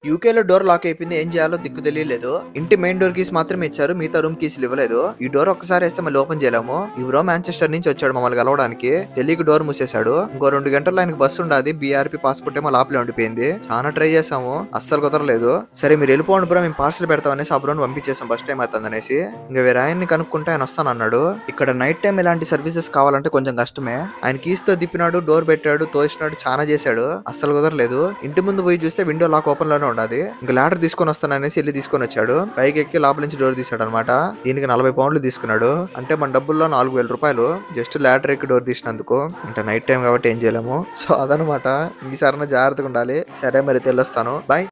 యూకేలో door lock అయిపోయింది ఏం చేయాలో దిక్కు తెలియలేదు ఇంటి మెయిన్ డోర్ కీస్ మాత్రమే ఇచ్చారు మిగతా రూమ్ కీస్ ఇవ్వలేదు ఈ డోర్ ఒక్కసారి వేస్తే మళ్ళీ ఓపెన్ చేయలేము ఈ బ్రో మాంచెస్టర్ నుంచి వచ్చాడు మమ్మల్ని కలవడానికి తెలియక డోర్ మూసేశాడు ఇంకో రెండు గంటల్లో ఆయనకి బస్సు ఉండాది బీఆర్పీ పాస్పోర్ట్ ఏమో లోపలే ఉండిపోయింది చాలా ట్రై చేసాము అస్సలు కుదరలేదు సరే మీరు వెళ్ళిపోండి బ్రో మేము పార్సల్ పెడతాం అనేసి ఆ బ్రోని పంపించేసాం బస్ టైం అవుతుంది అనేసి ఇంకా వేరే ఆయన్ని కనుక్కుంటే ఆయన వస్తాను అన్నాడు ఇక్కడ నైట్ టైం ఇలాంటి సర్వీసెస్ కావాలంటే కొంచెం కష్టమే ఆయన కీస్ తో దిప్పినాడు డోర్ పెట్టాడు తోసినాడు చాలా చేశాడు అస్సలు కుదరలేదు ఇంటి ముందు పోయి చూస్తే విండో లాక్ ఓపెన్ లోనే ఉండదు ఇంకా లాడర్ తీసుకొని వస్తాననేసి వెళ్ళి తీసుకొని వచ్చాడు పైకి ఎక్కి లోపల నుంచి డోర్ తీసాడు అనమాట దీనికి నలభై పౌండ్లు తీసుకున్నాడు అంటే మన డబ్బుల్లో నాలుగు వేల రూపాయలు జస్ట్ లాడర్ ఎక్కి డోర్ తీసినందుకు అంటే నైట్ టైం కాబట్టి ఏం చేయలేము సో అదనమాట ఈసారి జాగ్రత్తగా ఉండాలి సరే మరి తెల్లొస్తాను బాయ్